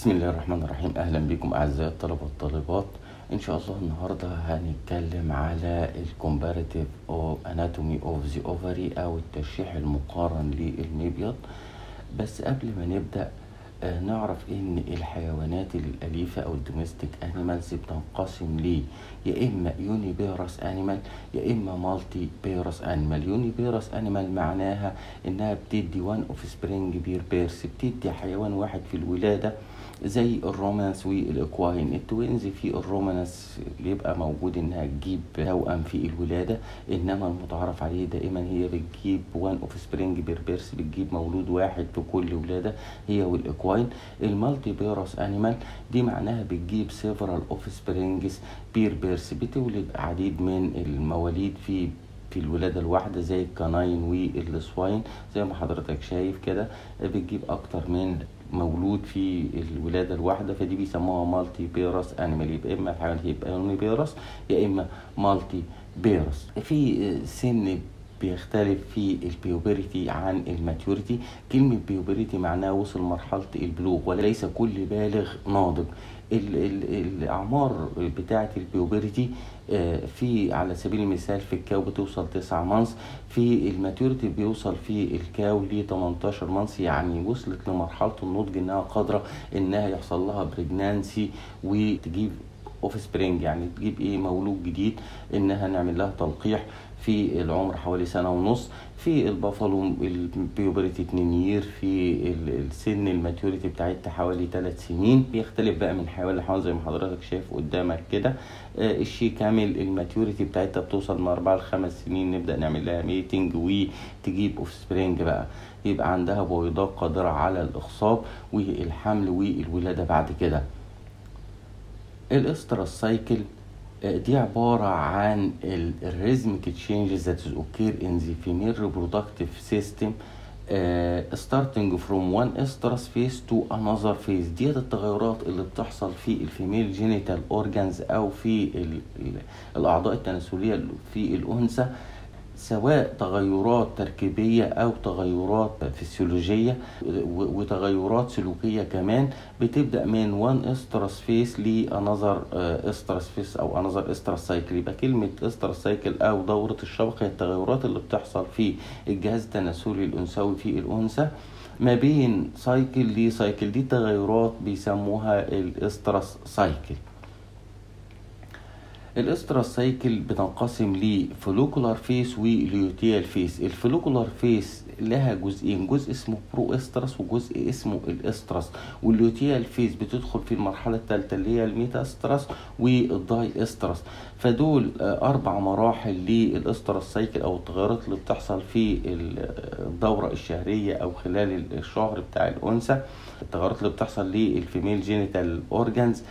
بسم الله الرحمن الرحيم اهلا بكم اعزائي الطلبه والطالبات ان شاء الله النهارده هنتكلم على الكومباريتيف او اناتومي اوف ذا اوفري او التشريح المقارن للمبيض بس قبل ما نبدا آه، نعرف ان الحيوانات الاليفه او الدوميستيك انيمالز بتنقسم ل يا اما يوني بيرس انيمال يا اما مالتي بيرس انيمال يوني بيرس انيمال معناها انها بتدي وان اوف سبرينج بير بيرس بتدي حيوان واحد في الولاده زي الرومانس والاكواين التوينز في الرومانس بيبقى موجود انها تجيب توأم في الولاده انما المتعارف عليه دائما هي بتجيب وان اوف سبرينج بير بيرس بتجيب مولود واحد في كل ولاده هي والاكواين المالتي بيرس انيمال دي معناها بتجيب سيفرال اوف سبرينجز بير بيرس بتولد عديد من المواليد في في الولادة الواحدة زي الكناين والسواين زي ما حضرتك شايف كده بتجيب أكتر من مولود في الولادة الواحدة فدي بيسموها مالتي بيرس انيمال يبقى إما الحيوان يبقى يوني بيرس يا إما مالتي بيرس في سن بيختلف في البيوبريتي عن الماتيوريتي كلمة بيوبريتي معناها وصل مرحلة البلوغ وليس كل بالغ ناضج ال ال الأعمار بتاعة البيوبريتي آه، في على سبيل المثال في الكاو بتوصل 9 مانس في الماتيوريتي بيوصل في الكاو ل 18 مانس يعني وصلت لمرحلة النضج انها قادرة انها يحصل لها بريجنانسي وتجيب اوف سبرينج يعني تجيب ايه مولود جديد انها نعمل لها تلقيح في العمر حوالي سنة ونص في البافالو البيوبريتي 2 يير في ال- السن الماتيوريتي بتاعتها حوالي 3 سنين بيختلف بقى من حيوان لحيوان زي ما حضرتك شايف قدامك كده آه، الشي كامل الماتيوريتي بتاعتها بتوصل من 4 ل 5 سنين نبدأ نعمل لها ميتنج وتجيب اوف سبرينج بقى يبقى عندها بويضات قادرة على الإخصاب والحمل والولادة بعد كده الاسترا سايكل دي عبارة عن الريزميك changes that occur in the female reproductive system uh, starting from one estrus phase to another phase ديت التغيرات اللي بتحصل في الفيميل جينيتال اورجانز او في ال ال الاعضاء التناسلية في الانثى سواء تغيرات تركيبية أو تغيرات فسيولوجية و- وتغيرات سلوكية كمان بتبدأ من وان استرس فيس لأنظر استرس فيس أو أنظر استرس سايكل يبقى كلمة استرس سايكل أو دورة الشبق هي التغيرات اللي بتحصل في الجهاز التناسلي الأنثوي في الأنثى ما بين سايكل لسايكل دي تغيرات بيسموها الاسترس سايكل الاسترا سايكل بتنقسم لفولوكولار فيس وليوتيال فيس الفولوكولار فيس لها جزئين جزء اسمه برو استرس وجزء اسمه الاسترس والليوتيال فيس بتدخل في المرحله الثالثه اللي هي الميتا استرس والداي استرس فدول آه، اربع مراحل للاسترس سايكل او التغيرات اللي بتحصل في الدوره الشهريه او خلال الشهر بتاع الانثى التغيرات اللي بتحصل للفيميل جينيتال اورجانز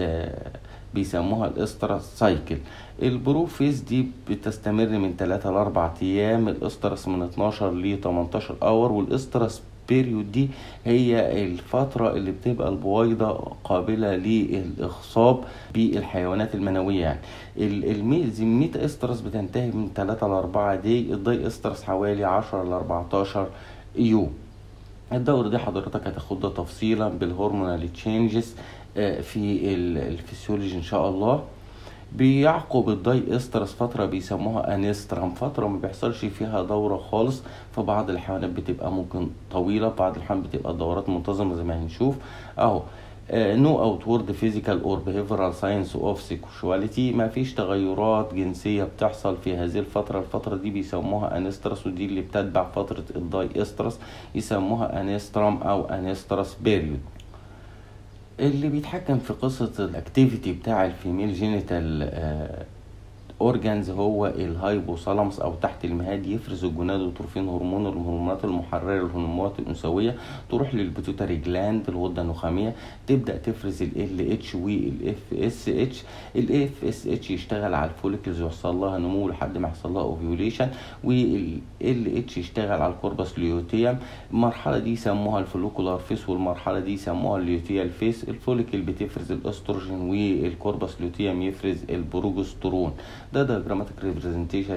بيسموها الاسترس سايكل البروفيز دي بتستمر من 3 ل 4 ايام الاسترس من 12 ل 18 اور والاسترس بيريود دي هي الفترة اللي بتبقى البويضة قابلة للإخصاب بالحيوانات المنوية يعني ال- المي- الميتا استرس بتنتهي من 3 ل 4 دي الداي استرس حوالي 10 ل 14 يوم الدورة دي حضرتك هتاخدها تفصيلا بالهرمونال تشينجز في ال- الفسيولوجي ان شاء الله بيعقب الداي استرس فترة بيسموها انسترم فترة ما بيحصلش فيها دورة خالص في بعض الحيوانات بتبقى ممكن طويلة بعض الحيوانات بتبقى دورات منتظمة زي ما هنشوف اهو نو اوتورد فيزيكال اور behavioral ساينس اوف سيكشواليتي ما فيش تغيرات جنسيه بتحصل في هذه الفتره الفتره دي بيسموها انسترس ودي اللي بتتبع فتره الداي استرس يسموها انسترم او انسترس بيريود اللي بيتحكم في قصة الاكتيفيتي بتاع الفيميل جينيتال اورجانز هو الهايبوثالاموس او تحت المهاد يفرز الجونادوتروفين هرمون الهرمونات المحرره للهرمونات الانثويه تروح للبيتوتري جلاند الغده النخاميه تبدا تفرز ال اتش والاف اس اتش الاف اس اتش يشتغل على الفوليكلز ويحصل لها نمو لحد ما يحصل لها اوفيوليشن وال اتش يشتغل على الكوربس ليوتيوم المرحله دي يسموها الفوليكولار فيس والمرحله دي يسموها الليوتيال فيس الفوليكل بتفرز الاستروجين والكوربس ليوتيوم يفرز البروجسترون ده دياجراماتيك ريبريزنتيشن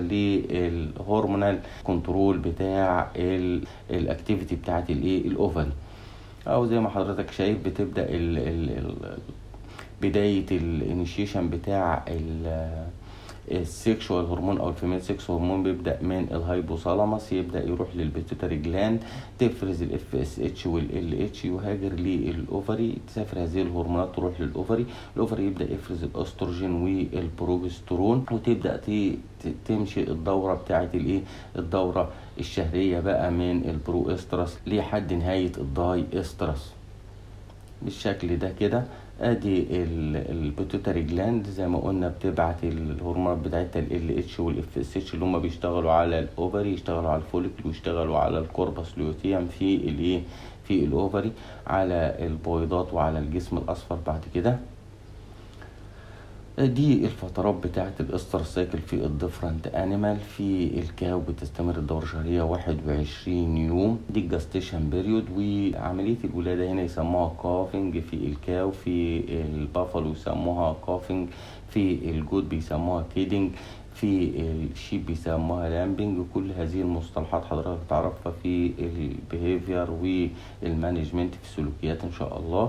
للهرمونال كنترول بتاع الاكتيفيتي بتاعت الايه الاوفري او زي ما حضرتك شايف بتبدا ال ال ال بدايه الانيشيشن بتاع ال السيكشوال هرمون او الفيميل سيكس هرمون بيبدا من الهايبوثالاموس يبدا يروح للبيتوتري جلاند تفرز الاف اس اتش والال اتش يهاجر للاوفري تسافر هذه الهرمونات تروح للاوفري الاوفري يبدا يفرز الاستروجين والبروجسترون وتبدا تمشي الدوره بتاعه الايه الدوره الشهريه بقى من البرو استرس لحد نهايه الداي استرس بالشكل ده كده ادي البيتوتري جلاند زي ما قلنا بتبعت الهرمونات بتاعتها ال اتش والاف اس اتش اللي هم بيشتغلوا على الاوفري يشتغلوا على الفوليكل ويشتغلوا على الكوربس لوتيوم في الايه في الاوفري على البويضات وعلى الجسم الاصفر بعد كده دي الفترات بتاعة الاستر سايكل في الديفرنت انيمال في الكاو بتستمر الدورة الشهرية واحد وعشرين يوم دي الجاستيشن بيريود وعملية الولادة هنا يسموها كافنج في الكاو في البافلو يسموها كافنج في الجود بيسموها كيدنج في الشيب بيسموها لامبنج كل هذه المصطلحات حضرتك تعرفها في البيهيفير والمانجمنت في السلوكيات ان شاء الله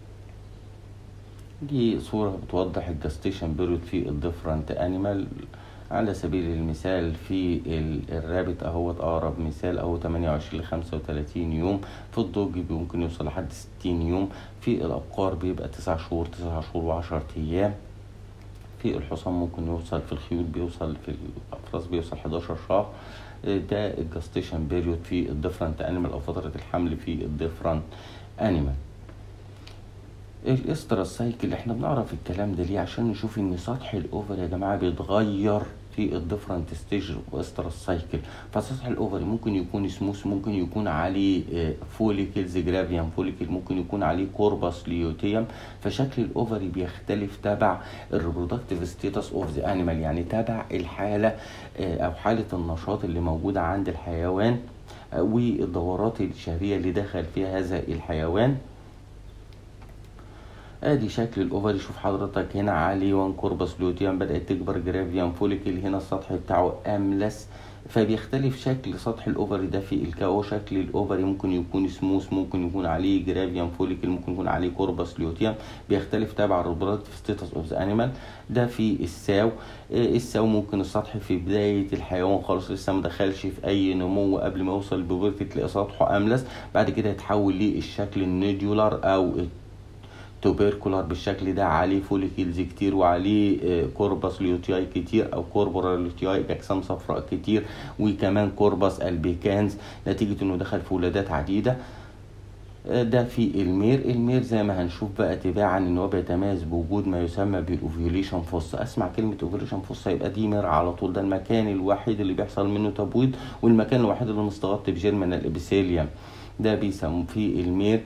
دي صورة بتوضح الجاستيشن بيريود في الديفرنت انيمال على سبيل المثال في الرابط اهوت اقرب مثال اهو 28 ل 35 يوم في الضوج ممكن يوصل لحد 60 يوم في الابقار بيبقى 9 شهور 9 شهور و10 ايام في الحصان ممكن يوصل في الخيول بيوصل في الافراس بيوصل 11 شهر ده الجاستيشن بيريود في الديفرنت انيمال او فترة الحمل في الديفرنت انيمال الاسترا سايكل احنا بنعرف الكلام ده ليه عشان نشوف ان سطح الاوفر يا جماعه بيتغير في الديفرنت ستيج واسترا سايكل فسطح الاوفر ممكن يكون سموث ممكن يكون عليه فوليكلز جرافيان فوليكل ممكن يكون عليه كوربس ليوتيوم فشكل الاوفري بيختلف تبع الريبرودكتيف ستيتس اوف ذا انيمال يعني تبع الحاله او حاله النشاط اللي موجوده عند الحيوان والدورات الشهريه اللي دخل فيها هذا الحيوان ادي شكل الاوفري شوف حضرتك هنا عالي وان كوربس لوتيوم بدات تكبر جرافيان فوليكل هنا السطح بتاعه املس فبيختلف شكل سطح الاوفري ده في الكاو شكل الاوفري ممكن يكون سموث ممكن يكون عليه جرافيان فوليكل ممكن يكون عليه كوربس ليوتيوم بيختلف تبع الريبرودكتيف ستيتس اوف ذا انيمال ده في الساو الساو ممكن السطح في بدايه الحيوان خالص لسه ما دخلش في اي نمو قبل ما يوصل للبوبرتي تلاقي سطحه املس بعد كده يتحول للشكل النيديولار او توبيركولار بالشكل ده عليه فوليكلز كتير وعليه كوربس ليوتياي كتير او كوربورا ليوتياي اجسام صفراء كتير وكمان كوربس البيكانز نتيجه انه دخل في ولادات عديده ده في المير المير زي ما هنشوف بقى تباعا ان هو بيتميز بوجود ما يسمى بالاوفيوليشن فوس اسمع كلمه اوفيوليشن فوس يبقى دي مير على طول ده المكان الوحيد اللي بيحصل منه تبويض والمكان الوحيد اللي مستغطي بجيرمينال الابيثيليوم ده بيسموه في المير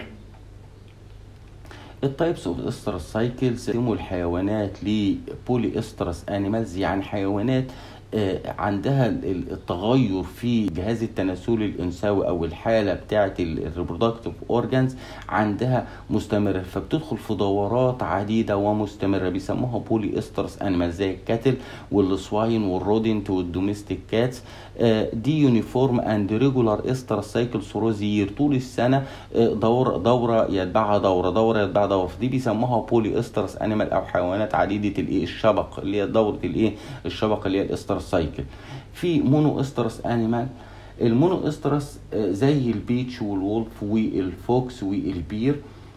التايبس اوف استرس سايكلز يقسموا الحيوانات لبولي استرس انيمالز يعني حيوانات عندها التغير في جهاز التناسل الانثوي او الحاله بتاعه الريبرودكتيف اورجانز عندها مستمره فبتدخل في دورات عديده ومستمره بيسموها بولي استرس انيمال زي الكاتل والسواين والرودنت والدوميستيك كاتس دي يونيفورم اند ريجولار استرس سايكل ثروزير طول السنه دوره دوره يتبعها دوره دوره يتبعها دوره فدي بيسموها بولي استرس انيمال او حيوانات عديده الايه الشبق اللي هي دوره الايه الشبق اللي هي الاسترس سايكل في مونو استرس انيمال المونو استرس زي البيتش والولف والفوكس والبير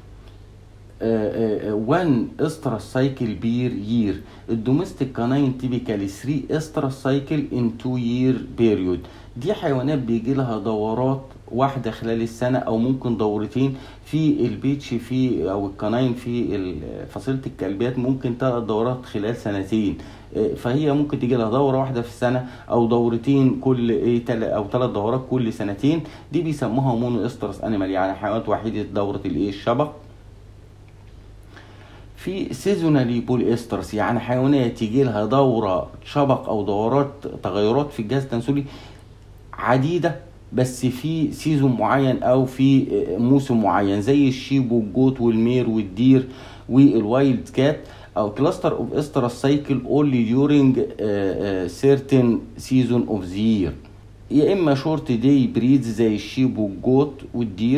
وان استرس سايكل بير يير الدوميستيك كاناين تيبيكالي 3 استرس سايكل ان 2 يير بيريود دي حيوانات بيجي لها دورات واحده خلال السنه او ممكن دورتين في البيتش في او الكناين في فصيله الكلبيات ممكن ثلاث دورات خلال سنتين فهي ممكن تيجي لها دوره واحده في السنه او دورتين كل ايه او ثلاث دورات كل سنتين دي بيسموها مونو استرس انيمال يعني حيوانات وحيده دوره الايه الشبق في سيزونالي بول استرس يعني حيوانات يجي لها دوره شبق او دورات تغيرات في الجهاز التناسلي عديده بس في سيزون معين او في موسم معين زي الشيب والجوت والمير والدير والوايلد كات او كلاستر اوف استرس سايكل اونلي ديورنج سيرتن سيزون اوف ذا يير يا اما شورت داي بريدز زي الشيب والجوت والدير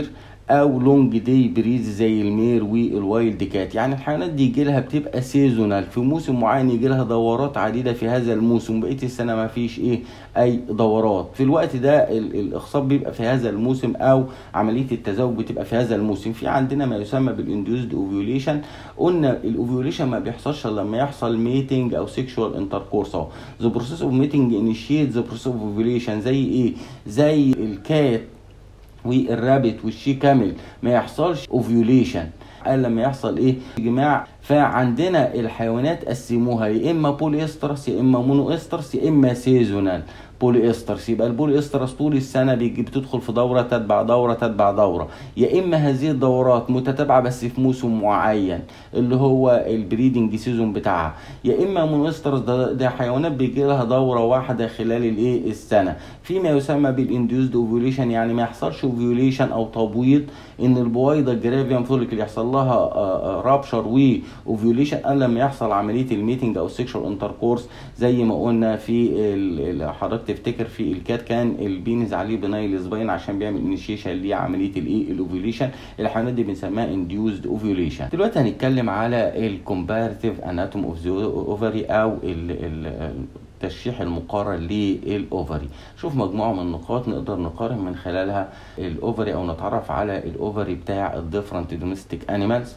او لونج داي بريز زي المير والوايلد كات يعني الحيوانات دي يجي لها بتبقى سيزونال في موسم معين يجي لها دورات عديده في هذا الموسم بقيه السنه ما فيش ايه اي دورات في الوقت ده الاخصاب بيبقى في هذا الموسم او عمليه التزاوج بتبقى في هذا الموسم في عندنا ما يسمى بالانديوزد اوفيوليشن قلنا الاوفيوليشن ما بيحصلش لما يحصل ميتنج او سيكشوال انتركورس اهو ذا بروسيس اوف ميتنج انيشيت ذا بروسيس اوف اوفيوليشن زي ايه زي الكات والرابت والشي كامل ما يحصلش اوفيوليشن قال لما يحصل ايه جماع فعندنا الحيوانات قسموها يا اما بولي استرس يا اما مونو استرس يا اما سيزونال بولي استرس يبقى البولي استرس طول السنه بيجي بتدخل في دوره تتبع دوره تتبع دوره يا اما هذه الدورات متتابعه بس في موسم معين اللي هو البريدنج سيزون بتاعها يا اما مونو استرس ده, ده حيوانات بيجي لها دوره واحده خلال الايه السنه فيما يسمى بالانديوزد اوفيوليشن يعني ما يحصلش اوفيوليشن او تبويض ان البويضه الجرافيان فوليكل يحصل لها رابشر و اوفيوليشن قال لما يحصل عمليه الميتنج او السكشوال انتركورس زي ما قلنا في حضرتك تفتكر في الكات كان البينز عليه بنايل سباين عشان بيعمل انيشيشن لعمليه الايه الاوفيوليشن الحيوانات دي بنسميها انديوزد اوفيوليشن دلوقتي هنتكلم على الكومباريتيف اناتوم اوف ذا اوفري او ال ال التشريح المقارن للاوفري شوف مجموعه من النقاط نقدر نقارن من خلالها الاوفري او نتعرف على الاوفري بتاع الديفرنت دوميستيك انيمالز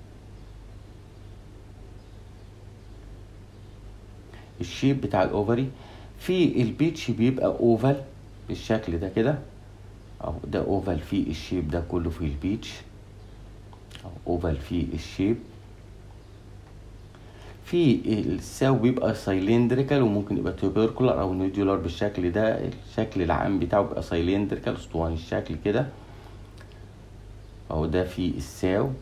الشيب بتاع الاوفري في البيتش بيبقى اوفال بالشكل ده كده اهو ده اوفال في الشيب ده كله في البيتش اوفال في الشيب في الساو بيبقى سايلندريكال وممكن يبقى توبركولار او نودولار بالشكل ده الشكل العام بتاعه بيبقى سايلندريكال اسطواني الشكل كده اهو ده في الساو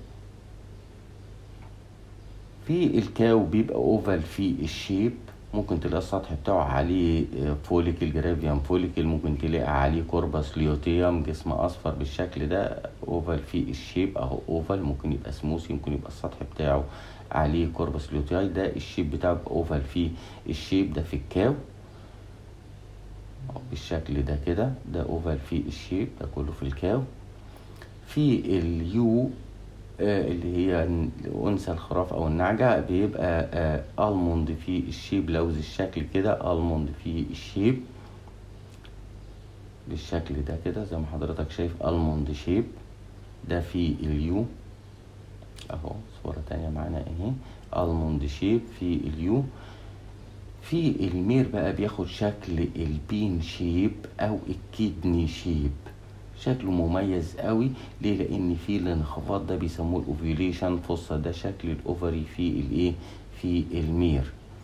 في الكاو بيبقى اوفال في الشيب ممكن تلاقي السطح بتاعه عليه فوليكل جرافيان فوليكل ممكن تلاقي عليه كوربس ليوتيوم جسم اصفر بالشكل ده اوفال في الشيب اهو اوفال ممكن يبقى سموث ممكن يبقى السطح بتاعه عليه كوربس ليوتياي ده الشيب بتاعه اوفال في الشيب ده في الكاو بالشكل ده كده ده اوفال في الشيب ده كله في الكاو في اليو آه اللي هي انثى الخراف او النعجه بيبقى آه الموند في الشيب لوز الشكل كده الموند في الشيب بالشكل ده كده زي ما حضرتك شايف الموند شيب ده في اليو اهو صورة تانية معانا اهي الموند شيب في اليو في المير بقى بياخد شكل البين شيب او الكيدني شيب شكله مميز قوي ليه لان في الانخفاض ده بيسموه الاوفيوليشن فصة ده شكل الاوفري في الايه في المير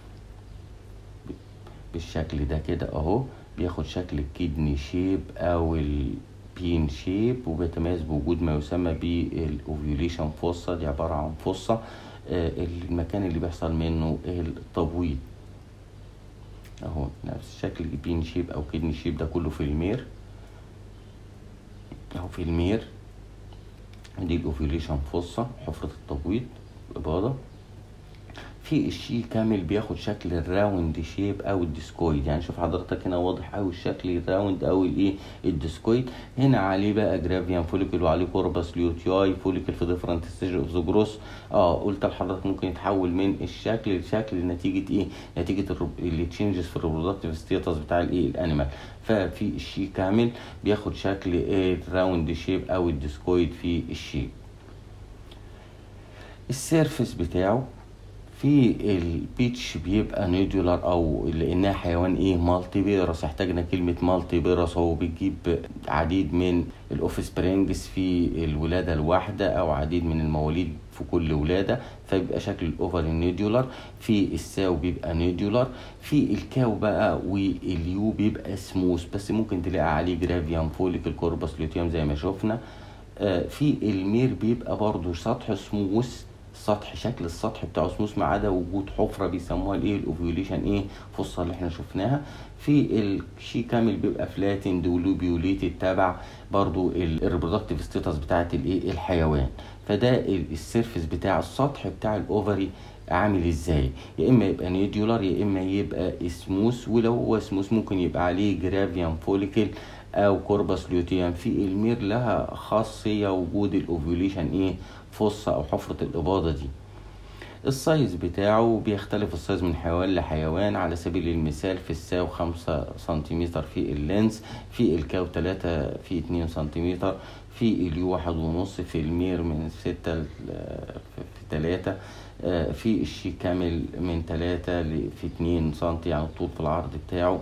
بالشكل ده كده اهو بياخد شكل الكيدني شيب او البين شيب وبيتميز بوجود ما يسمى بالاوفيوليشن فصة دي عبارة عن فصة آه المكان اللي بيحصل منه التبويض اهو نفس شكل البين شيب او كيدني شيب ده كله في المير اهو في المير دي الاوفيوليشن فصة حفرة التبويض الإباضة في الشي كامل بياخد شكل الراوند شيب او الديسكويد يعني شوف حضرتك هنا واضح قوي الشكل الراوند او الايه الديسكويد هنا عليه بقى جرافيان فوليكل وعليه كوربس ليوتياي فوليكل في ديفرنت ستيج اوف ذا جروس اه قلت لحضرتك ممكن يتحول من الشكل لشكل نتيجه ايه نتيجه اللي تشينجز في الريبرودكتيف ستيتس بتاع الايه الانيمال ففي الشي كامل بياخد شكل ايه الراوند شيب او الديسكويد في الشيب السيرفس بتاعه في البيتش بيبقى نودولار او لانها حيوان ايه مالتي بيرس احتاجنا كلمه مالتي بيرس هو بتجيب عديد من الاوف سبرينجز في الولاده الواحده او عديد من المواليد في كل ولاده فبيبقى شكل الاوفر نودولار في الساو بيبقى نودولار في الكاو بقى واليو بيبقى سموث بس ممكن تلاقي عليه جرافيان فوليك الكوربس لوتيوم زي ما شفنا آه في المير بيبقى برضو سطح سموث السطح شكل السطح بتاعه سموث ما عدا وجود حفره بيسموها الايه الاوفيوليشن ايه فصه اللي احنا شفناها في الشي كامل بيبقى فلاتند ولوبيوليتد تبع برضو الريبرودكتيف ستيتس بتاعت الايه الحيوان فده السيرفيس بتاع السطح بتاع الاوفري عامل ازاي يا اما يبقى نيديولار يا اما يبقى سموث ولو هو سموث ممكن يبقى عليه جرافيان فوليكل او كوربس لوتيوم في المير لها خاصيه وجود الاوفيوليشن ايه فصة او حفره الاباضه دي السايز بتاعه بيختلف السايز من حيوان لحيوان على سبيل المثال في الساو خمسة سنتيمتر في اللينس في الكاو تلاتة في اتنين سنتيمتر في اليو واحد ونص في المير من ستة في تلاتة في الشي كامل من تلاتة في اتنين سنتي يعني الطول في العرض بتاعه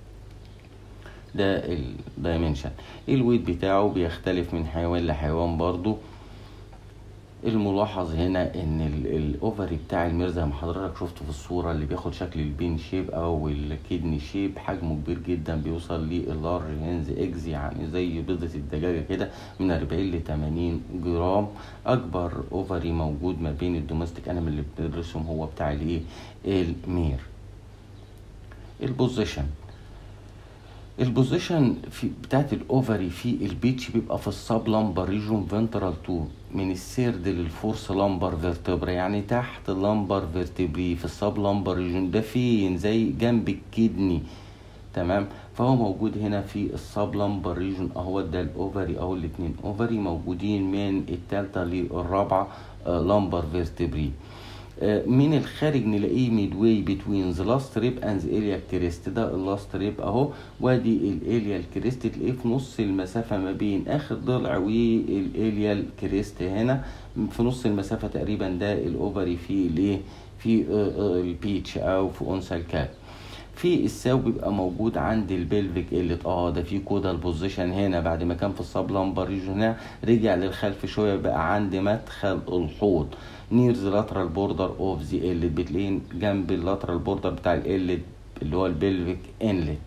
ده الدايمنشن الويت بتاعه بيختلف من حيوان لحيوان برضو الملاحظ هنا ان الاوفري بتاع المير زي ما حضرتك شفته في الصوره اللي بياخد شكل البين شيب او الكدني شيب حجمه كبير جدا بيوصل للارج هينز اكز يعني زي بيضه الدجاجه كده من 40 ل 80 جرام اكبر اوفري موجود ما بين الدومستيك انيمال اللي بندرسهم هو بتاع الايه المير البوزيشن البوزيشن في بتاعت الاوفري في البيتش بيبقى في السب لامبر ريجون فنترال 2 من السيرد للفورس لامبر فيرتبرا يعني تحت اللامبر فيرتبري في السب لامبر ريجون ده فين زي جنب الكدني تمام فهو موجود هنا في السب لامبر ريجون اهو ده الاوفري اهو الاتنين اوفري موجودين من التالتة للرابعة لامبر فيرتبري من الخارج نلاقيه ميدواي بتوين ذا لاست ريب اند ذا اليال كريست ده اللاست ريب اهو وادي الاليال كريست تلاقيه في نص المسافه ما بين اخر ضلع والاليال كريست هنا في نص المسافه تقريبا ده الاوفري في الايه في البيتش او في انثى الكاب في الساو بيبقى موجود عند البلفيك اللي اه ده في كودال بوزيشن هنا بعد ما كان في السب لامبر ريجون رجع للخلف شويه بقى عند مدخل الحوض نير ذا لاترال بوردر اوف ذا إلت بتلاقيه جنب اللاترال بوردر بتاع الإلت اللي هو البلفيك انلت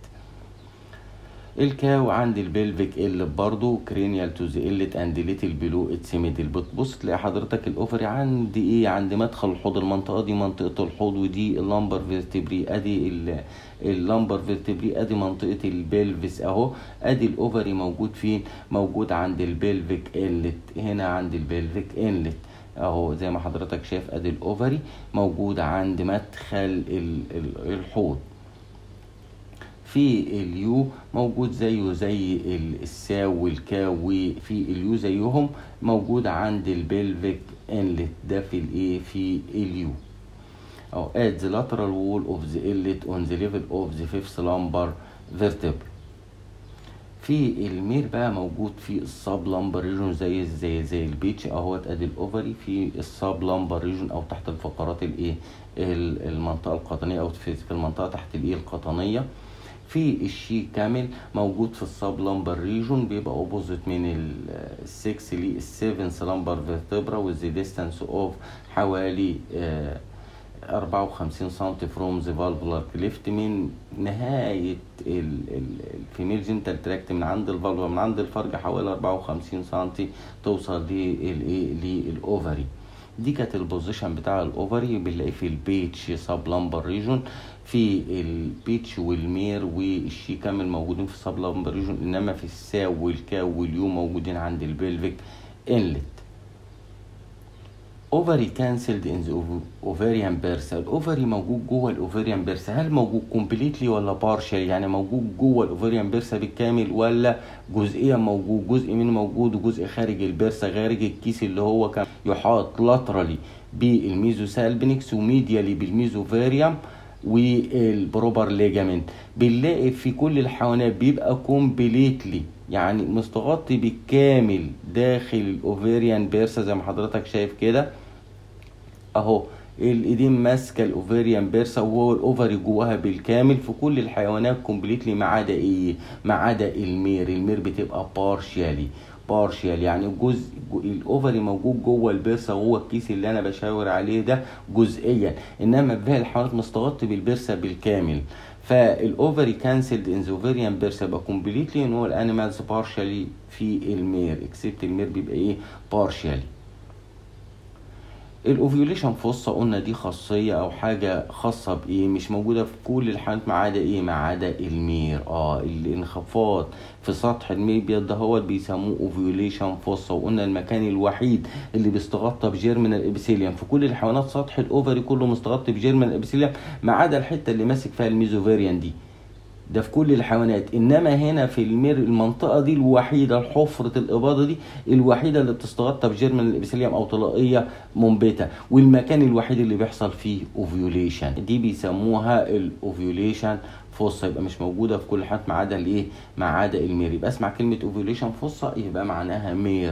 الكاو عند البلفيك إلت برضو كرينيال تو ذا إلت اند ليتل بلو اتس ميدل بتبص تلاقي حضرتك الاوفري عند ايه عند مدخل الحوض المنطقه دي منطقه الحوض ودي اللامبر فيرتبري ادي اللامبر فيرتبري ادي منطقه البلفس اهو ادي الاوفري موجود فين موجود عند البلفيك إلت هنا عند البلفيك انلت اهو زي ما حضرتك شايف ادي الاوفري موجود عند مدخل الحوض في اليو موجود زيه زي الساو والكاو وفي اليو زيهم موجود عند البلفيك انلت ده في الايه في اليو او at the lateral wall of the inlet on the level of the fifth lumbar vertebra في المير بقى موجود في السب لامبر ريجون زي زي زي البيتش اهوت ادي الاوفري في السب لامبر ريجون او تحت الفقرات الايه المنطقه القطنيه او في المنطقه تحت الايه القطنيه في الشي كامل موجود في السب لامبر ريجون بيبقى اوبوزيت من ال6 لل7 لامبر فيرتبرا وذ ديستانس اوف حوالي آه 54 سم فروم ذا فالفولار كليفت من نهاية الفيميل جنتال تراكت من عند الفالفولار من عند الفرج حوالي 54 سم توصل للايه للاوفري دي كانت البوزيشن بتاع الاوفري بنلاقيه في البيتش سب لامبر ريجون في البيتش والمير والشي كامل موجودين في السب لامبر ريجون انما في الساو والكاو واليو موجودين عند البلفيك انلت اوفري كانسلد ان ذا اوفريان بيرسا الاوفري موجود جوه الاوفريان بيرسا هل موجود كومبليتلي ولا بارشل يعني موجود جوه الاوفريان بيرسا بالكامل ولا جزئيا موجود جزء منه موجود وجزء خارج البيرسا خارج الكيس اللي هو كان يحاط لاترالي بالميزوسالبنكس وميديالي بالميزوفيريوم والبروبر ليجامنت بنلاقي في كل الحيوانات بيبقى كومبليتلي يعني مستغطي بالكامل داخل الاوفيريان بيرسا زي ما حضرتك شايف كده اهو الايدين ماسكه الاوفيريان بيرسا وهو الاوفري جواها بالكامل في كل الحيوانات كومبليتلي ما عدا ايه ما عدا المير المير بتبقى بارشيالي بارشيال يعني جزء الاوفري موجود جوه البرسه جوه الكيس اللي انا بشاور عليه ده جزئيا انما باقي الحيوانات مستغطي بالبرسه بالكامل فالاوفري كانسلد ان ذا اوفريان بيرسا يبقى كومبليتلي ان هو الانيمالز بارشالي في المير اكسبت المير بيبقى ايه بارشالي الاوفيوليشن فوسا قلنا دي خاصيه او حاجه خاصه بايه مش موجوده في كل الحالات ما عدا ايه ما عدا المير اه الانخفاض في سطح الميبيض ده هو بيسموه اوفيوليشن فوسا وقلنا المكان الوحيد اللي بيستغطى بجيرمينال ابيثيليوم في كل الحيوانات سطح الاوفري كله مستغطي بجيرمينال ابيثيليوم ما عدا الحته اللي ماسك فيها الميزوفيريان دي ده في كل الحيوانات انما هنا في المير المنطقه دي الوحيده حفره الاباضه دي الوحيده اللي بتستغطى بجيرمن الابيثيليوم او طلائيه منبته والمكان الوحيد اللي بيحصل فيه اوفيوليشن دي بيسموها الاوفيوليشن فوسا يبقى مش موجوده في كل الحالات ما عدا الايه ما عدا المير يبقى اسمع كلمه اوفيوليشن فوسا يبقى معناها مير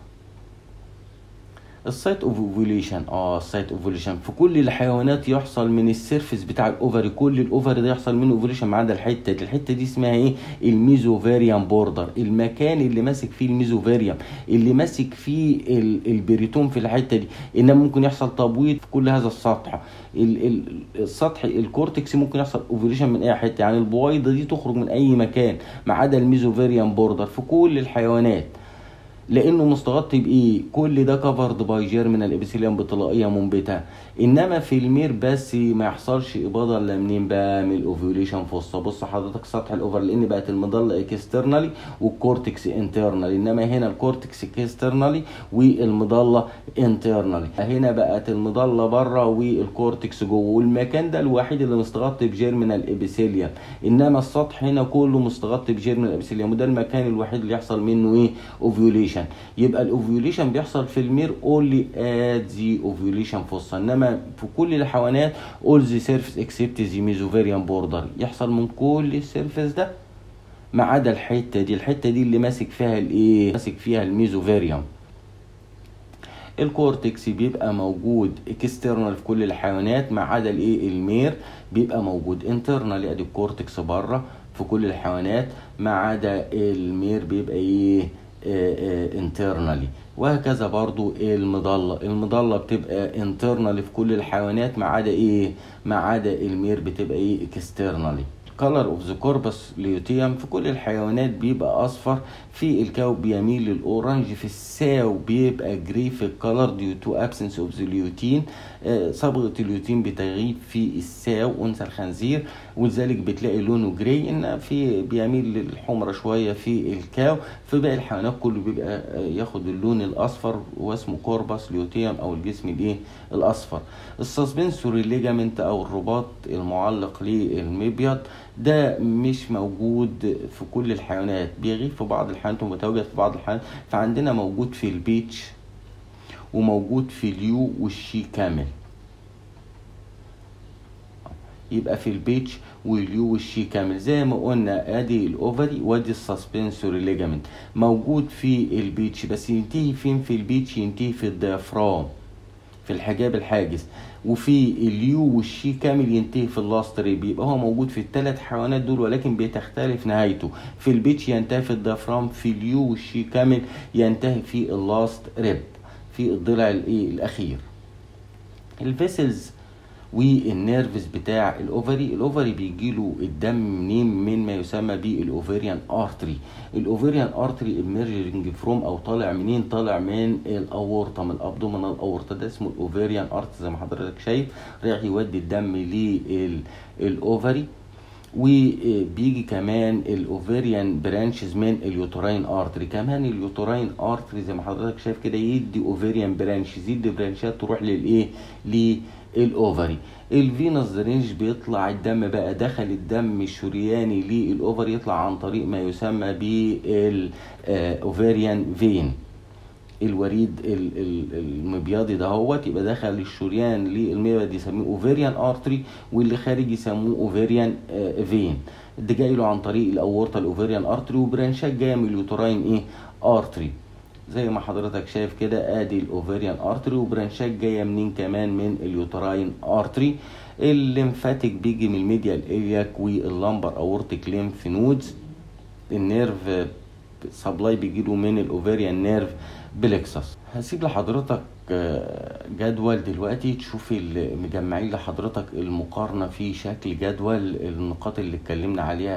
السايت اوف اوفوليشن اه السايت اوفوليشن في كل الحيوانات يحصل من السيرفس بتاع الاوفري كل الاوفري ده يحصل منه اوفوليشن ما عدا الحته دي الحته دي اسمها ايه الميزوفاريان بوردر المكان اللي ماسك فيه الميزوفاريان اللي ماسك فيه ال- البريتون في الحته دي انما ممكن يحصل تبويض في كل هذا السطح ال- ال- السطح الكورتكس ممكن يحصل اوفوليشن من اي حته يعني البويضه دي تخرج من اي مكان ما عدا الميزوفاريان بوردر في كل الحيوانات لانه مستغطي بايه كل ده كفرد باي جيرمينال ابيثيليوم بطلائيه منبته انما في المير بس ما يحصلش اباضه الا منين بقى من الاوفيوليشن فوسا بص حضرتك سطح الاوفر لان بقت المضله اكسترنالي والكورتكس انترنالي انما هنا الكورتكس اكسترنالي والمضله انترنالي هنا بقت المضله بره والكورتكس جوه والمكان ده الوحيد اللي مستغطي بجيرمينال ابيثيليوم انما السطح هنا كله مستغطي بجيرمينال ابيثيليوم وده المكان الوحيد اللي يحصل منه ايه اوفيوليشن يبقى الاوفيوليشن بيحصل في المير اونلي ات ذا اوفيوليشن فوسا انما في كل الحيوانات اول ذا سيرفيس اكسبت ذا ميزوفاريان بوردر يحصل من كل السيرفيس ده ما عدا الحته دي الحته دي اللي ماسك فيها الايه ماسك فيها الميزوفاريان الكورتكس بيبقى موجود اكسترنال في كل الحيوانات ما عدا الايه المير بيبقى موجود انترنال ادي الكورتكس بره في كل الحيوانات ما عدا المير بيبقى ايه انترنالي وهكذا برضو المضلة المضلة بتبقى انترنالي في كل الحيوانات ما عدا ايه ما عدا المير بتبقى ايه اكسترنالي color of the corpus luteum في كل الحيوانات بيبقى اصفر في الكاو بيميل للاورنج في الساو بيبقى جري في الكالر ديو تو ابسنس اوف ذا ليوتين صبغه الليوتين بتغيب في الساو انثى الخنزير ولذلك بتلاقي لونه جراي ان في بيميل للحمرة شويه في الكاو في باقي الحيوانات كله بيبقى ياخد اللون الاصفر واسمه كوربس ليوتيوم او الجسم الايه الاصفر السسبنسوري ليجامنت او الرباط المعلق للمبيض ده مش موجود في كل الحيوانات بيغيب في بعض الحيوانات ومتواجد في بعض الحيوانات فعندنا موجود في البيتش وموجود في اليو والشي كامل يبقى في البيتش واليو والشي كامل زي ما قلنا ادي الاوفري وادي السسبنسوري ليجامنت موجود في البيتش بس ينتهي فين في البيتش ينتهي في الديافرام في الحجاب الحاجز وفي اليو والشي كامل ينتهي في اللاست ريب يبقى هو موجود في الثلاث حيوانات دول ولكن بتختلف نهايته في البيتش ينتهي في الديافرام في اليو والشي كامل ينتهي في اللاست ريب في الضلع الايه الاخير الفيسلز والنيرفز بتاع الاوفري الاوفري بيجي له الدم منين من ما يسمى بالاوفريان ارتري الاوفريان ارتري ايمرجنج فروم او طالع منين طالع من الاورطه من الابدومينال اورطه ده اسمه الاوفريان ارتري زي ما حضرتك شايف رايح يودي الدم للاوفري وبيجي كمان الاوفريان برانشز من اليوتراين ارتري كمان اليوتراين ارتري زي ما حضرتك شايف كده يدي اوفريان برانشز يدي برانشات تروح للايه للاوفري الفينوس درينج بيطلع الدم بقى دخل الدم الشرياني للاوفري يطلع عن طريق ما يسمى بالاوفريان فين الوريد المبيضي دهوت يبقى دخل الشريان للمبيض يسموه اوفيريان ارتري واللي خارج يسموه اوفيريان فين ده جاي له عن طريق الاورطه الاوفيريان ارتري وبرانشات جايه من اليوتراين ايه ارتري زي ما حضرتك شايف كده ادي الاوفيريان ارتري وبرانشات جايه منين كمان من اليوتراين ارتري الليمفاتيك بيجي من الميديا الالياك واللمبر اورتيك ليمف نودز النيرف سبلاي بيجيله من الاوفيريان نيرف بلكسس هسيب لحضرتك جدول دلوقتي تشوف مجمعين لحضرتك المقارنه في شكل جدول النقاط اللي اتكلمنا عليها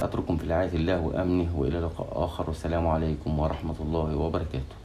أترككم في رعاية الله وأمنه وإلى لقاء آخر والسلام عليكم ورحمة الله وبركاته